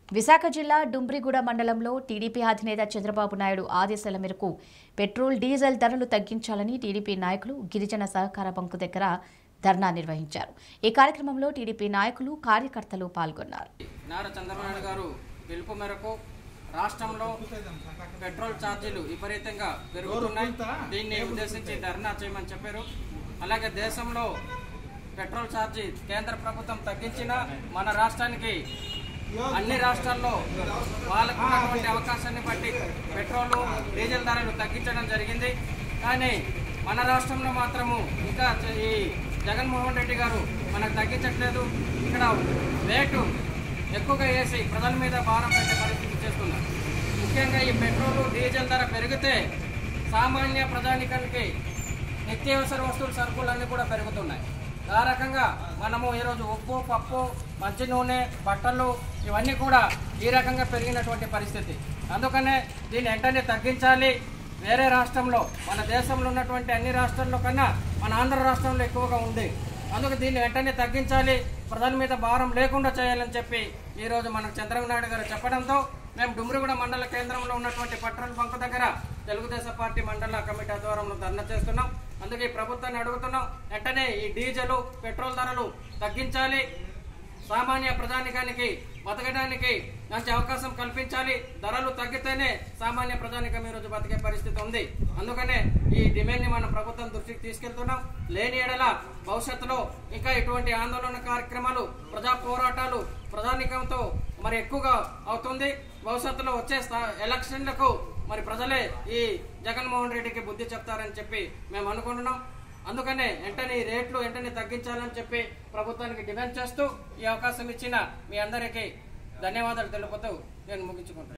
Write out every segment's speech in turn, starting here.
విశాఖ జిల్లా డుంబ్రిగూడ మండలంలో టీడీపీ అధినేత చంద్రబాబు నాయుడు ఆదేశాల మేరకు పెట్రోల్ డీజిల్ ధరలు తగ్గించాలని టీడీపీ నాయకులు గిరిజన సహకార బంకు దగ్గర ధర్నా నిర్వహించారు ఈ కార్యక్రమంలో టీడీపీ నాయకులు కార్యకర్తలు పాల్గొన్నారు నారా చంద్రబాబు గారు పిలుపు మేరకు రాష్ట్రంలో పెట్రోల్ ఛార్జీలు విపరీతంగా పెరుగుతున్నాయి దీన్ని ఉద్దేశించి ధర్నా చేయమని చెప్పారు అలాగే దేశంలో పెట్రోల్ ఛార్జీ కేంద్ర ప్రభుత్వం తగ్గించిన మన రాష్ట్రానికి అన్ని రాష్ట్రాల్లో వాళ్ళకు ఉన్నటువంటి అవకాశాన్ని బట్టి పెట్రోల్ డీజిల్ ధరలు తగ్గించడం జరిగింది కానీ మన రాష్ట్రంలో మాత్రము ఇంకా ఈ జగన్మోహన్ రెడ్డి గారు మనకు తగ్గించట్లేదు ఇక్కడ రేటు ఎక్కువగా వేసి ప్రజల మీద భారం పెట్టే పరిస్థితి చేస్తున్నారు ముఖ్యంగా ఈ పెట్రోల్ డీజిల్ ధర పెరిగితే సామాన్య ప్రజానికానికి నిత్యావసర వస్తువుల సరుకులన్నీ కూడా పెరుగుతున్నాయి ఆ రకంగా మనము ఈరోజు ఉప్పు పప్పు మంచి నూనె బట్టలు ఇవన్నీ కూడా ఈ రకంగా పెరిగినటువంటి పరిస్థితి అందుకనే దీన్ని వెంటనే తగ్గించాలి వేరే రాష్ట్రంలో మన దేశంలో ఉన్నటువంటి అన్ని రాష్ట్రాల్లో కన్నా మన ఆంధ్ర రాష్ట్రంలో ఎక్కువగా ఉంది అందుకు దీన్ని వెంటనే తగ్గించాలి ప్రజల మీద భారం లేకుండా చేయాలని చెప్పి ఈరోజు మనకు చంద్రబాబు నాయుడు గారు చెప్పడంతో మేము డుమ్రిగూడ మండల కేంద్రంలో ఉన్నటువంటి పెట్రోల్ బంక్ దగ్గర తెలుగుదేశం పార్టీ మండల కమిటీ ఆధ్వర్యంలో ధర్నా చేస్తున్నాం అందుకే ఈ ప్రభుత్వాన్ని అడుగుతున్నాం వెంటనే ఈ డీజిల్ పెట్రోల్ ధరలు తగ్గించాలి సామాన్య ప్రజానికానికి బతకడానికి మంచి అవకాశం కల్పించాలి ధరలు తగ్గితేనే సామాన్య ప్రజానికం ఈ రోజు బతికే పరిస్థితి ఉంది అందుకనే ఈ డిమాండ్ ని మన ప్రభుత్వం దృష్టికి తీసుకెళ్తున్నాం లేని ఎడల భవిష్యత్తులో ఇంకా ఇటువంటి ఆందోళన కార్యక్రమాలు ప్రజా పోరాటాలు ప్రజానికంతో మరి ఎక్కువగా అవుతుంది భవిష్యత్తులో వచ్చే స్థా- ఎలక్షన్లకు మరి ప్రజలే ఈ జగన్మోహన్ రెడ్డికి బుద్ధి చెప్తారని చెప్పి మేము అనుకుంటున్నాం అందుకనే వెంటనే ఈ రేట్లు వెంటనే తగ్గించాలని చెప్పి ప్రభుత్వానికి డిమాండ్ చేస్తూ ఈ అవకాశం ఇచ్చిన మీ అందరికీ ధన్యవాదాలు తెలుపుతూ నేను ముగించుకుంటాను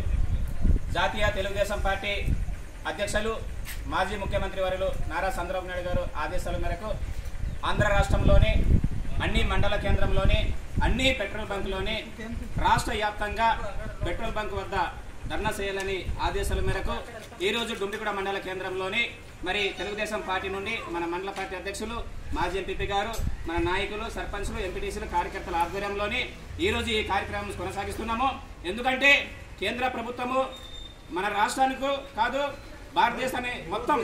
జాతీయ తెలుగుదేశం పార్టీ అధ్యక్షులు మాజీ ముఖ్యమంత్రి వర్యులు నారా చంద్రబాబు నాయుడు గారు ఆదేశాల మేరకు ఆంధ్ర రాష్ట్రంలోని అన్ని మండల కేంద్రంలోని అన్ని పెట్రోల్ బంకులోని రాష్ట్ర వ్యాప్తంగా పెట్రోల్ బంక్ వద్ద ధర్నా చేయాలని ఆదేశాల మేరకు ఈరోజు డుమ్మిగూడ మండల కేంద్రంలోని మరి తెలుగుదేశం పార్టీ నుండి మన మండల పార్టీ అధ్యక్షులు మాజీ ఎంపీపీ గారు మన నాయకులు సర్పంచ్లు ఎంపీటీసీలు కార్యకర్తల ఆధ్వర్యంలోని ఈరోజు ఈ కార్యక్రమం కొనసాగిస్తున్నాము ఎందుకంటే కేంద్ర ప్రభుత్వము మన రాష్ట్రానికి కాదు భారతదేశాన్ని మొత్తం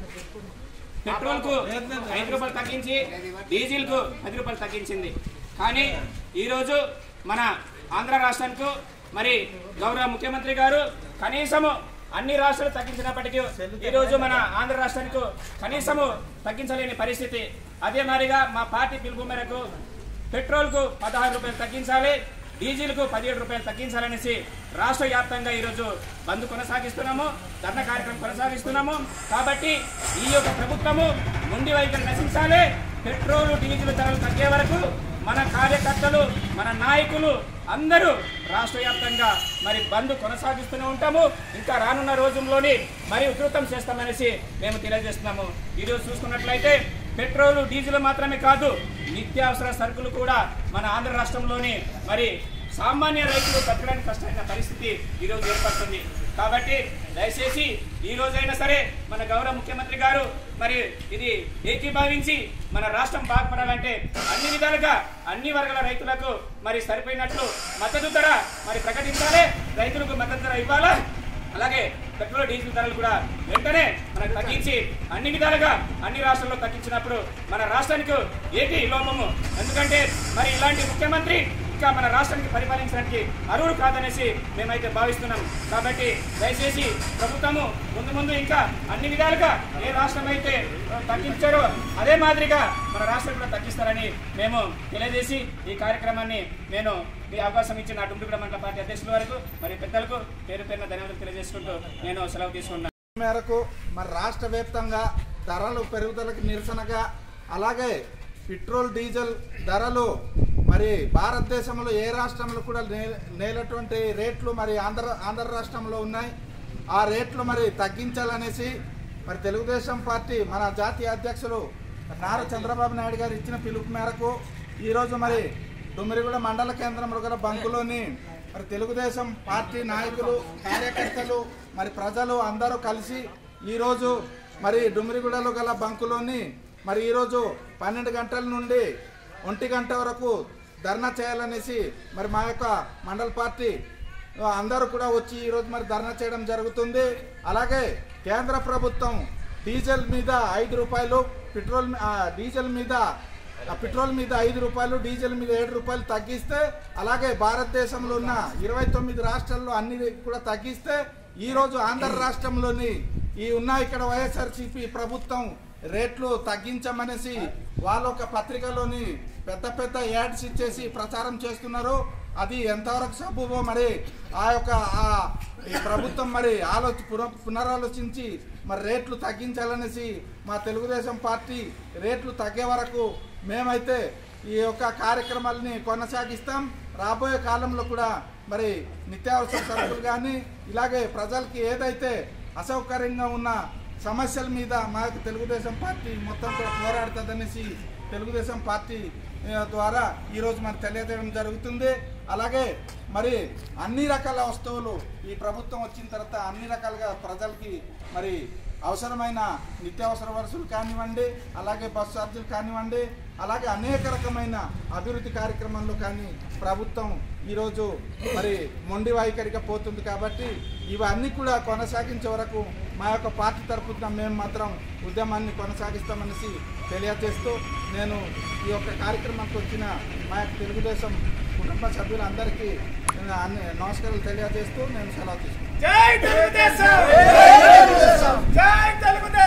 పెట్రోల్ కు ఐదు రూపాయలు తగ్గించి డీజిల్ కు పది రూపాయలు తగ్గించింది కానీ ఈరోజు మన ఆంధ్ర రాష్ట్రానికి మరి గౌరవ ముఖ్యమంత్రి గారు కనీసము అన్ని రాష్ట్రాలు తగ్గించినప్పటికీ ఈరోజు మన ఆంధ్ర రాష్ట్రానికి కనీసము తగ్గించలేని పరిస్థితి అదే మాదిరిగా మా పార్టీ పిలుపు మేరకు పెట్రోల్ కు పదహారు రూపాయలు తగ్గించాలి డీజిల్ కు పదిహేడు రూపాయలు తగ్గించాలనేసి రాష్ట్ర వ్యాప్తంగా ఈరోజు బంద్ కొనసాగిస్తున్నాము ధర్నా కార్యక్రమం కొనసాగిస్తున్నాము కాబట్టి ఈ యొక్క ప్రభుత్వము ముండి వైఖరి నశించాలి పెట్రోల్ డీజిల్ ధరలు తగ్గే వరకు మన కార్యకర్తలు మన నాయకులు అందరూ రాష్ట్ర వ్యాప్తంగా మరి బంద్ కొనసాగిస్తూనే ఉంటాము ఇంకా రానున్న రోజుల్లోని మరి ఉధృతం చేస్తామనేసి మేము తెలియజేస్తున్నాము ఈరోజు చూసుకున్నట్లయితే పెట్రోల్ డీజిల్ మాత్రమే కాదు నిత్యావసర సరుకులు కూడా మన ఆంధ్ర రాష్ట్రంలోని మరి సామాన్య రైతులు బతకడానికి కష్టమైన పరిస్థితి ఈరోజు ఏర్పడుతుంది కాబట్టి దయచేసి ఈ రోజైనా సరే మన గౌరవ ముఖ్యమంత్రి గారు మరి ఇది ఏకీభావించి మన రాష్ట్రం బాగుపడాలంటే అన్ని విధాలుగా అన్ని వర్గాల రైతులకు మరి సరిపోయినట్లు మద్దతు ధర మరి ప్రకటించాలి రైతులకు మద్దతు ధర ఇవ్వాలా అలాగే పెట్రోల్ డీజిల్ ధరలు కూడా వెంటనే మనకు తగ్గించి అన్ని విధాలుగా అన్ని రాష్ట్రాల్లో తగ్గించినప్పుడు మన రాష్ట్రానికి ఏటి లోపము ఎందుకంటే మరి ఇలాంటి ముఖ్యమంత్రి ఇంకా మన రాష్ట్రానికి పరిపాలించడానికి అర్హుడు కాదనేసి మేమైతే భావిస్తున్నాం కాబట్టి దయచేసి ప్రభుత్వము ముందు ముందు ఇంకా అన్ని విధాలుగా ఏ రాష్ట్రం అయితే తగ్గించారో అదే మాదిరిగా మన రాష్ట్రం కూడా తగ్గిస్తారని మేము తెలియజేసి ఈ కార్యక్రమాన్ని నేను ఈ అవకాశం ఇచ్చిన డుమ్మిగూడ మండల పార్టీ అధ్యక్షుల వరకు మరి పెద్దలకు పేరు పేరున ధన్యవాదాలు తెలియజేసుకుంటూ నేను సెలవు తీసుకున్నాను మేరకు మరి రాష్ట్ర వ్యాప్తంగా ధరలు పెరుగుదలకు నిరసనగా అలాగే పెట్రోల్ డీజిల్ ధరలు మరి భారతదేశంలో ఏ రాష్ట్రంలో కూడా నే- నేలటువంటి రేట్లు మరి ఆంధ్ర ఆంధ్ర రాష్ట్రంలో ఉన్నాయి ఆ రేట్లు మరి తగ్గించాలనేసి మరి తెలుగుదేశం పార్టీ మన జాతీయ అధ్యక్షులు నారా చంద్రబాబు నాయుడు గారు ఇచ్చిన పిలుపు మేరకు ఈరోజు మరి డుమ్మిరిగూడ మండల కేంద్రంలో గల బంకులోని మరి తెలుగుదేశం పార్టీ నాయకులు కార్యకర్తలు మరి ప్రజలు అందరూ కలిసి ఈరోజు మరి డుమ్మిరిగూడలో గల బంకులోని మరి ఈరోజు పన్నెండు గంటల నుండి ఒంటి గంట వరకు ధర్నా చేయాలనేసి మరి మా యొక్క మండల పార్టీ ఆ, అందరూ కూడా వచ్చి ఈరోజు మరి ధర్నా చేయడం జరుగుతుంది అలాగే కేంద్ర ప్రభుత్వం డీజిల్ మీద ఐదు రూపాయలు పెట్రోల్ మీ- ఆ, డీజిల్ మీద ఆ, పెట్రోల్ మీద ఐదు రూపాయలు డీజిల్ మీద ఏడు రూపాయలు తగ్గిస్తే అలాగే భారతదేశంలో ఉన్న ఇరవై తొమ్మిది రాష్ట్రాల్లో అన్ని కూడా తగ్గిస్తే ఈ రోజు ఆంధ్ర రాష్ట్రంలోని ఈ ఉన్న ఇక్కడ వైఎస్ఆర్సీపీ ప్రభుత్వం రేట్లు తగ్గించమనేసి వాళ్ళ ఒక పత్రికలోని పెద్ద పెద్ద యాడ్స్ ఇచ్చేసి ప్రచారం చేస్తున్నారు అది ఎంతవరకు సబూబో మరి ఆ యొక్క ఆ ఈ ప్రభుత్వం మరి ఆలోచి పున- పునరాలోచించి మరి రేట్లు తగ్గించాలనేసి మా తెలుగుదేశం పార్టీ రేట్లు తగ్గే వరకు మేమైతే ఈ యొక్క కార్యక్రమాలని కొనసాగిస్తాం రాబోయే కాలంలో కూడా మరి నిత్యావసర సరుకులు కానీ ఇలాగే ప్రజలకి ఏదైతే అసౌకర్యంగా ఉన్న సమస్యల మీద మా యొక్క తెలుగుదేశం పార్టీ మొత్తం కూడా పోరాడుతుందనేసి తెలుగుదేశం పార్టీ ఆ, ద్వారా ఈరోజు మరి తెలియజేయడం జరుగుతుంది అలాగే మరి అన్ని రకాల వస్తువులు ఈ ప్రభుత్వం వచ్చిన తర్వాత అన్ని రకాలుగా ప్రజలకి మరి అవసరమైన నిత్యావసర వరుసలు కానివ్వండి అలాగే బస్సు ఛార్జీలు కానివ్వండి అలాగే అనేక రకమైన అభివృద్ధి కార్యక్రమాల్లో కానీ ప్రభుత్వం ఈరోజు మరి మొండి వైఖరిగా పోతుంది కాబట్టి ఇవన్నీ కూడా కొనసాగించే వరకు మా యొక్క పార్టీ తరపున మేము మాత్రం ఉద్యమాన్ని కొనసాగిస్తామనేసి తెలియజేస్తూ నేను ఈ యొక్క కార్యక్రమానికి వచ్చిన మా యొక్క తెలుగుదేశం కుటుంబ సభ్యులందరికీ నేను అన్ని నమస్కారాలు తెలియజేస్తూ నేను సెలవు తీసుకుంటాను జై తెలుగుదేశం జై